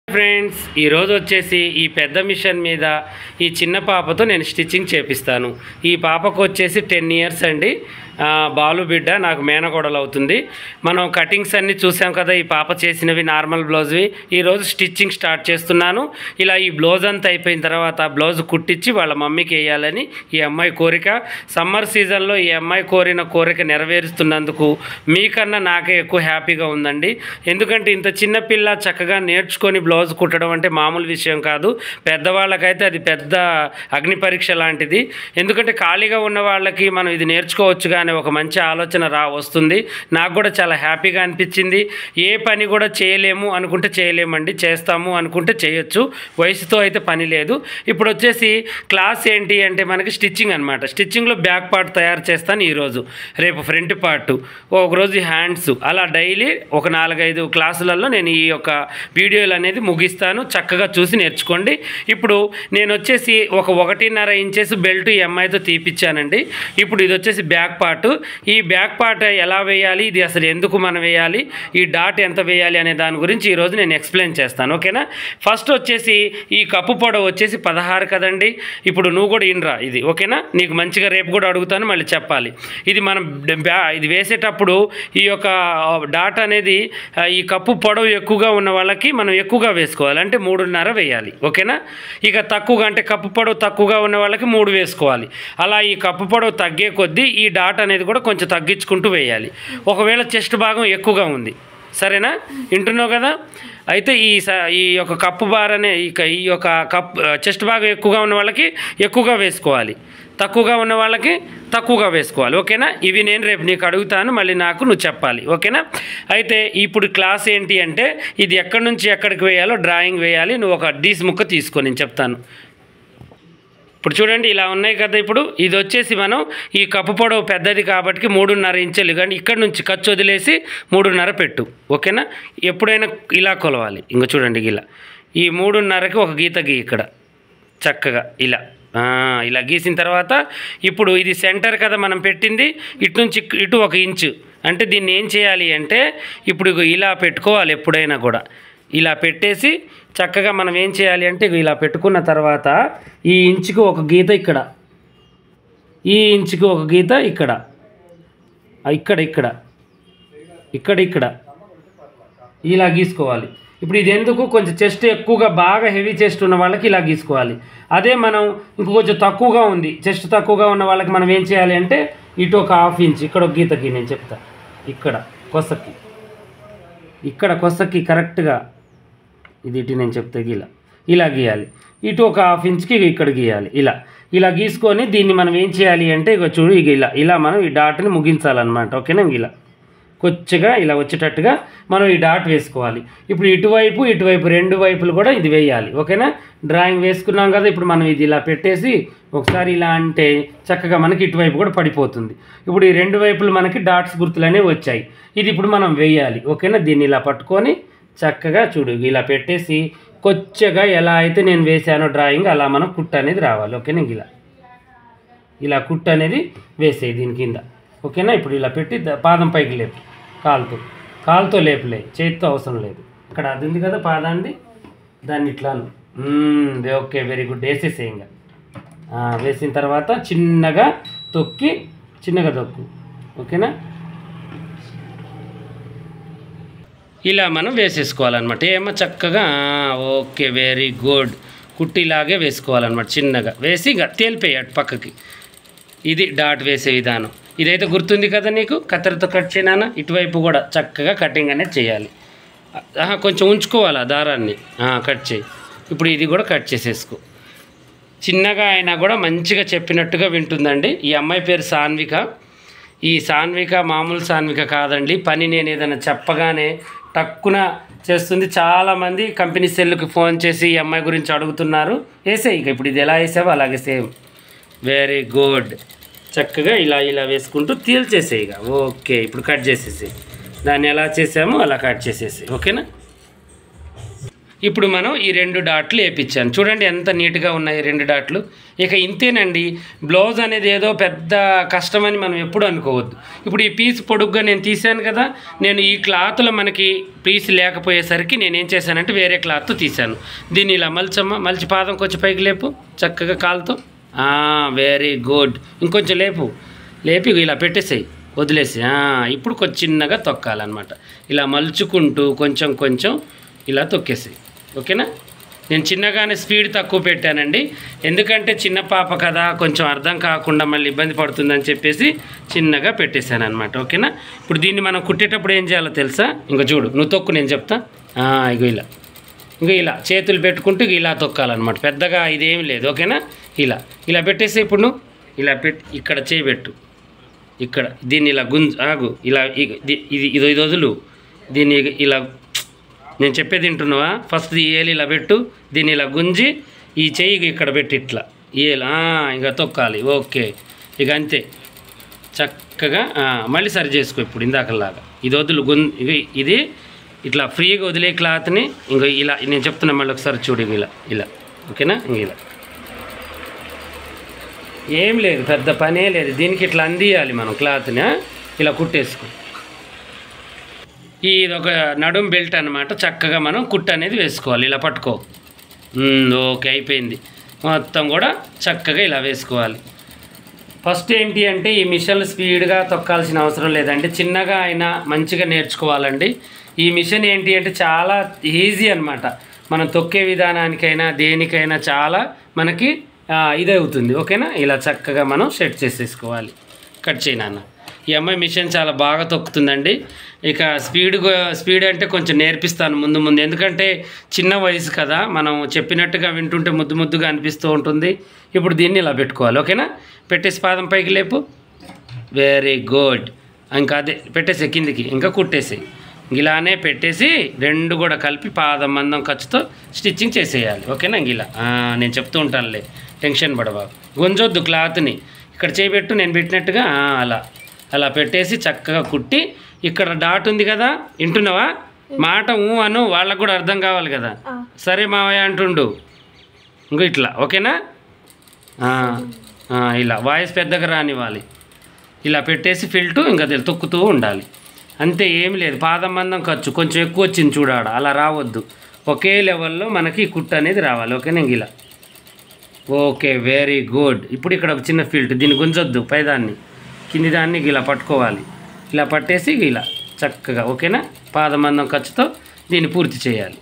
Friends ఈరోజు వచ్చేసి ఈ పెద్ద మిషన్ మీద ఈ చిన్న పాపతో నేను స్టిచ్చింగ్ చేపిస్తాను ఈ పాపకు వచ్చేసి టెన్ ఇయర్స్ అండి ఆ, బాలు బిడ్డ నాకు మేనగోడలు అవుతుంది మనం కటింగ్స్ అన్నీ చూసాం కదా ఈ పాప చేసినవి నార్మల్ బ్లౌజ్వి ఈరోజు స్టిచ్చింగ్ స్టార్ట్ చేస్తున్నాను ఇలా ఈ బ్లౌజ్ అంతా అయిపోయిన తర్వాత బ్లౌజ్ కుట్టించి వాళ్ళ మమ్మీకి వేయాలని ఈ అమ్మాయి కోరిక సమ్మర్ సీజన్లో ఈ అమ్మాయి కోరిన కోరిక నెరవేరుస్తున్నందుకు మీకన్నా నాకే ఎక్కువ హ్యాపీగా ఉందండి ఎందుకంటే ఇంత చిన్న పిల్ల చక్కగా నేర్చుకొని బ్లౌజ్ కుట్టడం అంటే మామూలు విషయం కాదు పెద్దవాళ్ళకైతే అది పెద్ద అగ్ని పరీక్ష లాంటిది ఎందుకంటే ఖాళీగా ఉన్న వాళ్ళకి మనం ఇది నేర్చుకోవచ్చు కానీ ఒక మంచి ఆలోచన రా వస్తుంది నాకు కూడా చాలా హ్యాపీగా అనిపించింది ఏ పని కూడా చేయలేము అనుకుంటే చేయలేమండి చేస్తాము అనుకుంటే చేయొచ్చు వయసుతో అయితే పని లేదు ఇప్పుడు వచ్చేసి క్లాస్ ఏంటి అంటే మనకి స్టిచ్చింగ్ అనమాట స్టిచ్చింగ్లో బ్యాక్ పార్ట్ తయారు చేస్తాను ఈరోజు రేపు ఫ్రంట్ పార్ట్ ఒకరోజు హ్యాండ్స్ అలా డైలీ ఒక నాలుగైదు క్లాసులలో నేను ఈ యొక్క వీడియోలు అనేది ముగిస్తాను చక్కగా చూసి నేర్చుకోండి ఇప్పుడు నేను వచ్చేసి ఒక ఒకటిన్నర ఇంచెస్ బెల్ట్ ఈ అమ్మాయితో తీపిచ్చానండి ఇప్పుడు ఇది వచ్చేసి బ్యాక్ పార్ట్ ఈ బ్యాక్ పార్ట్ ఎలా వేయాలి ఇది అసలు ఎందుకు మనం వేయాలి ఈ డాట్ ఎంత వేయాలి అనే దాని గురించి ఈరోజు నేను ఎక్స్ప్లెయిన్ చేస్తాను ఓకేనా ఫస్ట్ వచ్చేసి ఈ కప్పు పొడవు వచ్చేసి పదహారు కదండి ఇప్పుడు నువ్వు కూడా ఇన్రా ఇది ఓకేనా నీకు మంచిగా రేపు కూడా అడుగుతాను మళ్ళీ చెప్పాలి ఇది మనం బ్యా ఇది వేసేటప్పుడు ఈ యొక్క డాట్ అనేది ఆ, ఈ కప్పు పొడవు ఎక్కువగా ఉన్న వాళ్ళకి మనం ఎక్కువగా వేసుకోవాలి అంటే మూడున్నర వేయాలి ఓకేనా ఇక తక్కువగా అంటే కప్పు పొడవు తక్కువగా ఉన్న వాళ్ళకి మూడు వేసుకోవాలి అలా ఈ కప్పు పొడవు తగ్గే కొద్దీ ఈ డాట్ అనేది కూడా కొంచెం తగ్గించుకుంటూ వేయాలి ఒకవేళ చెస్ట్ భాగం ఎక్కువగా ఉంది సరేనా వింటున్నావు కదా అయితే ఈ స ఈ యొక్క కప్పు బార్ అనే ఈ క- ఈ యొక్క కప్ చెస్ట్ భాగం ఎక్కువగా ఉన్న వాళ్ళకి ఎక్కువగా వేసుకోవాలి తక్కువగా ఉన్న వాళ్ళకి తక్కువగా వేసుకోవాలి ఓకేనా ఇవి నేను రేపు నీకు అడుగుతాను మళ్ళీ నాకు నువ్వు చెప్పాలి ఓకేనా అయితే ఇప్పుడు క్లాస్ ఏంటి అంటే ఇది ఎక్కడి నుంచి ఎక్కడికి వేయాలో డ్రాయింగ్ వేయాలి నువ్వు ఒక డీస్ ముక్క తీసుకో నేను చెప్తాను ఇప్పుడు చూడండి ఇలా ఉన్నాయి కదా ఇప్పుడు ఇది వచ్చేసి మనం ఈ కప్పు పొడవు పెద్దది కాబట్టి మూడున్నర ఇంచులు కానీ ఇక్కడ నుంచి ఖర్చు వదిలేసి మూడున్నర పెట్టు ఓకేనా ఎప్పుడైనా ఇలా కొలవాలి ఇంక చూడండి ఇలా ఈ మూడున్నరకి ఒక గీత గీ ఇక్కడ చక్కగా ఇలా ఆ, ఇలా గీసిన తర్వాత ఇప్పుడు ఇది సెంటర్ కదా మనం పెట్టింది ఇటు నుంచి ఇక్- ఇటు ఒక ఇంచు అంటే దీన్ని ఏం చేయాలి అంటే ఇప్పుడు ఇగో ఇలా పెట్టుకోవాలి ఎప్పుడైనా కూడా ఇలా పెట్టేసి చక్కగా మనం ఏం చేయాలి అంటే ఇగో ఇలా పెట్టుకున్న తర్వాత ఈ ఇంచుకు ఒక గీత ఇక్కడ ఈ ఇంచుకు ఒక గీత ఇక్కడ ఆ, ఇక్కడ ఇక్కడ ఇక్కడ ఇక్కడ ఇలా గీసుకోవాలి ఇప్పుడు ఇది ఎందుకు కొంచెం చెస్ట్ ఎక్కువగా బాగా హెవీ చెస్ట్ ఉన్న వాళ్ళకి ఇలా గీసుకోవాలి అదే మనం ఇంకో కొంచెం తక్కువగా ఉంది చెస్ట్ తక్కువగా ఉన్న వాళ్ళకి మనం ఏం చేయాలి అంటే ఇటు ఒక హాఫ్ ఇంచ్ ఇక్కడ ఒక గీతకి నేను చెప్తా ఇక్కడ కొసకి ఇక్కడ కొసకి కరెక్ట్గా ఇది ఇటు నేను చెప్తే ఇలా ఇలా గీయాలి ఇటు ఒక హాఫ్ ఇంచ్కి ఇక్కడ గీయాలి ఇలా ఇలా గీసుకొని దీన్ని మనం ఏం చేయాలి అంటే ఇక చూడు ఇక ఇలా ఇలా మనం ఈ డాట్ని ముగించాలన్నమాట ఓకేనా ఇలా కొచ్చగా ఇలా వచ్చేటట్టుగా మనం ఈ డాట్ వేసుకోవాలి ఇప్పుడు ఇటువైపు ఇటువైపు రెండు వైపులు కూడా ఇది వేయాలి ఓకేనా డ్రాయింగ్ వేసుకున్నాం కదా ఇప్పుడు మనం ఇది ఇలా పెట్టేసి ఒకసారి ఇలా అంటే చక్కగా మనకి ఇటువైపు కూడా పడిపోతుంది ఇప్పుడు ఈ రెండు వైపులు మనకి డాట్స్ గుర్తులు అనేవి వచ్చాయి ఇది ఇప్పుడు మనం వేయాలి ఓకేనా దీన్ని ఇలా పట్టుకొని చక్కగా చూడు ఇలా పెట్టేసి కొచ్చగా ఎలా అయితే నేను వేసానో డ్రాయింగ్ అలా మనం కుట్ట అనేది రావాలి ఓకేనా ఇలా ఇలా కుట్టు అనేది వేసేయి దీని కింద ఓకేనా ఇప్పుడు ఇలా పెట్టి ద- పాదం పైకి లేపు కాలుతో కాలుతో లేపులే చేతితో అవసరం లేదు ఇక్కడ అది ఉంది కదా పాదాన్ని దాన్ని ఇట్లా అను. మ్మ్, ఓకే వెరీ గుడ్ వేసేసే ఇంకా ఆ, వేసిన తర్వాత చిన్నగా తొక్కి చిన్నగా తొక్కు ఓకేనా ఇలా మనం వేసేసుకోవాలన్నమాట ఏమో చక్కగా ఆ, ఓకే వెరీ గుడ్ కుట్టిలాగే వేసుకోవాలన్నమాట చిన్నగా వేసి ఇంకా తేలిపోయి అటు పక్కకి ఇది డాట్ వేసే విధానం ఇదైతే గుర్తుంది కదా నీకు కత్తెరతో కట్ చేయనా ఇటువైపు కూడా చక్కగా కటింగ్ అనేది చేయాలి ఆహా, కొంచెం ఉంచుకోవాలి ఆ దారాన్ని ఆ, కట్ చేయి ఇప్పుడు ఇది కూడా కట్ చేసేసుకో చిన్నగా అయినా కూడా మంచిగా చెప్పినట్టుగా వింటుందండి ఈ అమ్మాయి పేరు సాన్విక ఈ సాన్విక మామూలు సాన్విక కాదండి పని నేను ఏదైనా చెప్పగానే టక్కున చేస్తుంది చాలామంది కంపెనీ సెల్లుకి ఫోన్ చేసి ఈ అమ్మాయి గురించి అడుగుతున్నారు వేసే ఇక ఇప్పుడు ఇది ఎలా వేసావో అలాగే సేమ్ వెరీ గుడ్ చక్కగా ఇలా ఇలా వేసుకుంటూ తీల్చేసే ఇక ఓకే ఇప్పుడు కట్ చేసేసి దాన్ని ఎలా చేసామో అలా కట్ చేసేసి ఓకేనా ఇప్పుడు మనం ఈ రెండు డాట్లు వేపించాను చూడండి ఎంత నీట్గా ఉన్నాయి ఈ రెండు డాట్లు ఇక ఇంతేనండి బ్లౌజ్ అనేది ఏదో పెద్ద కష్టమని మనం ఎప్పుడు అనుకోవద్దు ఇప్పుడు ఈ పీస్ పొడుగ్గా నేను తీశాను కదా నేను ఈ క్లాత్లో మనకి పీస్ లేకపోయేసరికి నేను ఏం చేశానంటే వేరే క్లాత్ తీశాను దీన్ని ఇలా మలిచమ్మ మలిచి పాదం కొంచెం పైకి లేపు చక్కగా కాలుతో వెరీ గుడ్ ఇంకొంచెం లేపు లేపి ఇలా పెట్టేసేయి వదిలేసి ఆ, ఇప్పుడు కొంచెం చిన్నగా తొక్కాలన్నమాట ఇలా మలుచుకుంటూ కొంచెం కొంచెం ఇలా తొక్కేసేయి ఓకేనా నేను చిన్నగానే స్పీడ్ తక్కువ పెట్టానండి ఎందుకంటే చిన్న పాప కదా కొంచెం అర్థం కాకుండా మళ్ళీ ఇబ్బంది పడుతుందని చెప్పేసి చిన్నగా పెట్టేశాను అనమాట ఓకేనా ఇప్పుడు దీన్ని మనం కుట్టేటప్పుడు ఏం చేయాలో తెలుసా ఇంకా చూడు నువ్వు తొక్కు నేను చెప్తా ఆ, ఇగో ఇలా ఇంకా ఇలా చేతులు పెట్టుకుంటూ ఇక ఇలా తొక్కాలన్నమాట పెద్దగా ఇదేం లేదు ఓకేనా ఇలా ఇలా పెట్టేసి ఇప్పుడు నువ్వు ఇలా పెట్టి ఇక్కడ చేయి పెట్టు ఇక్కడ దీన్ని ఇలా గుంజు ఆగు ఇలా ఇగ- ఇది ఇది ఇది ఇది వదులు దీన్ని ఇగ- ఇలా నేను చెప్పేది వింటున్నావా ఫస్ట్ ఈ ఏలు ఇలా పెట్టు దీన్ని ఇలా గుంజి ఈ చెయ్యి ఇక్కడ పెట్టి ఇట్లా ఈ ఏలు ఆ, ఇక తొక్కాలి ఓకే ఇక అంతే చక్కగా ఆ, మళ్ళీ సరి చేసుకో ఇప్పుడు ఇందాకలాగా ఇది వదులు గుం ఇగ ఇది ఇట్లా ఫ్రీగా వదిలే క్లాత్ని ఇంకో ఇలా నేను చెప్తున్నా మళ్ళీ ఒకసారి చూడు ఇగ ఇలా ఇలా ఓకేనా ఇంక ఇలా ఏం లేదు పెద్ద పనే లేదు దీనికి ఇట్లా అందియాలి మనం క్లాత్ని ఆ? ఇలా కుట్టేసుకో ఇది ఒక నడుం బెల్ట్ అనమాట చక్కగా మనం కుట్టు అనేది వేసుకోవాలి ఇలా పట్టుకో ఉమ్, ఓకే అయిపోయింది మొత్తం కూడా చక్కగా ఇలా వేసుకోవాలి ఫస్ట్ ఏంటి అంటే ఈ మిషన్లు స్పీడ్గా తొక్కాల్సిన అవసరం లేదండి చిన్నగా అయినా మంచిగా నేర్చుకోవాలండి ఈ మిషన్ ఏంటి అంటే చాలా ఈజీ అన్నమాట మనం తొక్కే విధానానికైనా దేనికైనా చాలా మనకి ఆ, ఇది అవుతుంది ఓకేనా ఇలా చక్కగా మనం సెట్ చేసేసుకోవాలి కట్ చేయనాన్న ఈ అమ్మాయి మిషన్ చాలా బాగా తొక్కుతుందండి ఇక స్పీడ్ స్పీడ్ అంటే కొంచెం నేర్పిస్తాను ముందు ముందు ఎందుకంటే చిన్న వయసు కదా మనం చెప్పినట్టుగా వింటుంటే ముద్దు ముద్దుగా అనిపిస్తూ ఉంటుంది ఇప్పుడు దీన్ని ఇలా పెట్టుకోవాలి ఓకేనా పెట్టేసి పాదం పైకి లేపు వెరీ గుడ్ ఇంకా అదే పెట్టేసి కిందికి ఇంకా కుట్టేసి ఇలానే పెట్టేసి రెండు కూడా కలిపి పాదం మందం ఖర్చుతో స్టిచ్చింగ్ చేసేయాలి ఓకేనా ఇంక ఇలా ఆ, నేను చెప్తూ ఉంటానులే టెన్షన్ పడవా గుంజొద్దు క్లాత్ని ఇక్కడ చేయబెట్టు నేను పెట్టినట్టుగా ఆ, అలా అలా పెట్టేసి చక్కగా కుట్టి ఇక్కడ డాట్ ఉంది కదా వింటున్నావా మాట ఊ అను వాళ్ళకు కూడా అర్థం కావాలి కదా సరే మావయ్య అంటుండు ఇంకో ఇట్లా ఓకేనా ఆ, ఆ, ఇలా వాయిస్ పెద్దగా రానివ్వాలి ఇలా పెట్టేసి ఫిల్టు ఇంకా తెలు తొక్కుతూ ఉండాలి అంతే ఏమి లేదు పాదం మందం ఖర్చు కొంచెం ఎక్కువ వచ్చింది చూడాడ అలా రావద్దు ఒకే లెవెల్లో మనకి కుట్టు అనేది రావాలి ఓకేనా ఇంక ఇలా ఓకే వెరీ గుడ్ ఇప్పుడు ఇక్కడ ఒక చిన్న ఫిల్ట్ దీన్ని గుంజొద్దు పైదాన్ని కింది దాన్ని ఇలా పట్టుకోవాలి ఇలా పట్టేసి ఇలా చక్కగా ఓకేనా పాదమందం ఖర్చుతో దీన్ని పూర్తి చేయాలి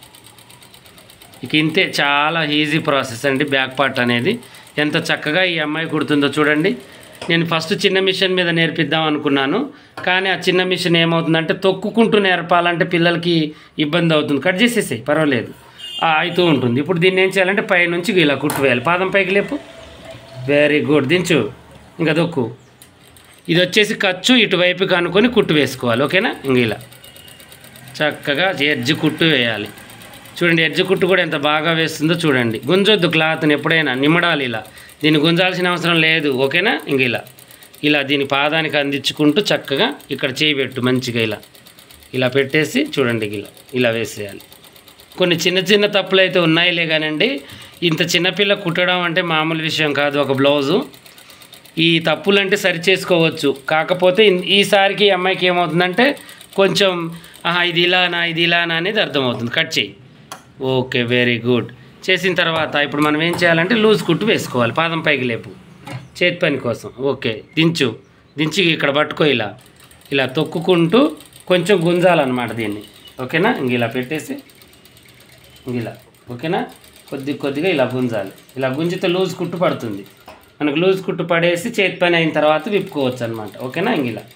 ఇక ఇంతే చాలా ఈజీ ప్రాసెస్ అండి బ్యాక్ పార్ట్ అనేది ఎంత చక్కగా ఈ అమ్మాయి కుడుతుందో చూడండి నేను ఫస్ట్ చిన్న మిషన్ మీద నేర్పిద్దాం అనుకున్నాను కానీ ఆ చిన్న మిషన్ ఏమవుతుందంటే తొక్కుకుంటూ నేర్పాలంటే పిల్లలకి ఇబ్బంది అవుతుంది కట్ చేసేసాయి పర్వాలేదు ఆ, అవుతూ ఉంటుంది ఇప్పుడు దీన్ని ఏం చేయాలంటే పై నుంచి ఇలా కుట్టు వేయాలి పాదం పైకి లేపు వెరీ గుడ్ దించు ఇంకా దొక్కు ఇది వచ్చేసి ఖర్చు ఇటువైపుకి అనుకొని కుట్టు వేసుకోవాలి ఓకేనా ఇంక ఇలా చక్కగా ఎడ్జ్ కుట్టు వేయాలి చూడండి ఎడ్జ్ కుట్టు కూడా ఎంత బాగా వేస్తుందో చూడండి గుంజొద్దు క్లాత్ని ఎప్పుడైనా నిమ్మడాలి ఇలా దీన్ని గుంజాల్సిన అవసరం లేదు ఓకేనా ఇంక ఇలా ఇలా దీని పాదానికి అందించుకుంటూ చక్కగా ఇక్కడ చేయి పెట్టు మంచిగా ఇలా ఇలా పెట్టేసి చూడండి ఇలా ఇలా వేసేయాలి కొన్ని చిన్న చిన్న తప్పులు అయితే ఉన్నాయిలే కానండి ఇంత చిన్నపిల్ల కుట్టడం అంటే మామూలు విషయం కాదు ఒక బ్లౌజు ఈ తప్పులు అంటే సరి చేసుకోవచ్చు కాకపోతే ఇన్- ఈసారికి ఈ అమ్మాయికి ఏమవుతుందంటే కొంచెం ఆహా ఇది ఇలానా ఇది ఇలానా అనేది అర్థమవుతుంది కట్ చేయి ఓకే వెరీ గుడ్ చేసిన తర్వాత ఇప్పుడు మనం ఏం చేయాలంటే లూజ్ కుట్టు వేసుకోవాలి పాదం పైకి లేపు చేతి పని కోసం ఓకే దించు దించి ఇక్కడ పట్టుకో ఇలా ఇలా తొక్కుకుంటూ కొంచెం గుంజాలన్నమాట దీన్ని ఓకేనా ఇంక ఇలా పెట్టేసి ఇంక ఇలా ఓకేనా కొద్ది కొద్దిగా ఇలా గుంజాలి ఇలా గుంజితే లూజ్ కుట్టు పడుతుంది మనకు లూజ్ కుట్టు పడేసి చేతి పని అయిన తర్వాత విప్పుకోవచ్చు అనమాట ఓకేనా ఇంక ఇలా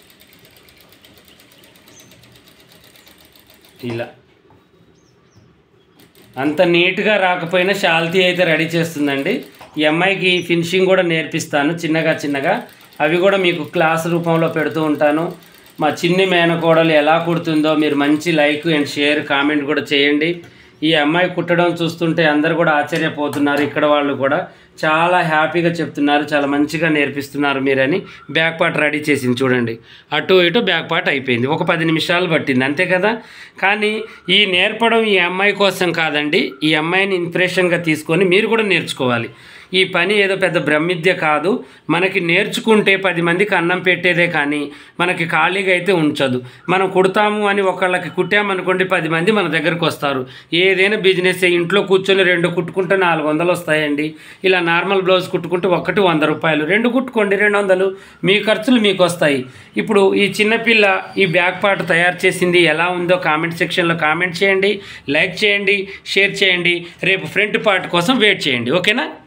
ఇలా అంత నీట్గా రాకపోయినా షాల్తీ అయితే రెడీ చేస్తుందండి ఈ అమ్మాయికి ఫినిషింగ్ కూడా నేర్పిస్తాను చిన్నగా చిన్నగా అవి కూడా మీకు క్లాస్ రూపంలో పెడుతూ ఉంటాను మా చిన్ని మేనకోడలు ఎలా కుడుతుందో మీరు మంచి లైక్ అండ్ షేర్ కామెంట్ కూడా చేయండి ఈ అమ్మాయి కుట్టడం చూస్తుంటే అందరు కూడా ఆశ్చర్యపోతున్నారు ఇక్కడ వాళ్ళు కూడా చాలా హ్యాపీగా చెప్తున్నారు చాలా మంచిగా నేర్పిస్తున్నారు మీరని బ్యాక్ పార్ట్ రెడీ చేసింది చూడండి అటు ఇటు బ్యాక్ పార్ట్ అయిపోయింది ఒక పది నిమిషాలు పట్టింది అంతే కదా కానీ ఈ నేర్పడం ఈ అమ్మాయి కోసం కాదండి ఈ అమ్మాయిని ఇన్స్పిరేషన్గా తీసుకొని మీరు కూడా నేర్చుకోవాలి ఈ పని ఏదో పెద్ద బ్రహ్మిద్య కాదు మనకి నేర్చుకుంటే పది మందికి అన్నం పెట్టేదే కానీ మనకి ఖాళీగా అయితే ఉంచదు మనం కుడతాము అని ఒకళ్ళకి కుట్టామనుకోండి పది మంది మన దగ్గరకు వస్తారు ఏదైనా బిజినెస్ ఇంట్లో కూర్చొని రెండు కుట్టుకుంటే నాలుగు వందలు వస్తాయండి ఇలా నార్మల్ బ్లౌజ్ కుట్టుకుంటే ఒకటి వంద రూపాయలు రెండు కుట్టుకోండి రెండు వందలు మీ ఖర్చులు మీకు వస్తాయి ఇప్పుడు ఈ చిన్నపిల్ల ఈ బ్యాక్ పార్ట్ తయారు చేసింది ఎలా ఉందో కామెంట్ సెక్షన్లో కామెంట్ చేయండి లైక్ చేయండి షేర్ చేయండి రేపు ఫ్రంట్ పార్ట్ కోసం వెయిట్ చేయండి ఓకేనా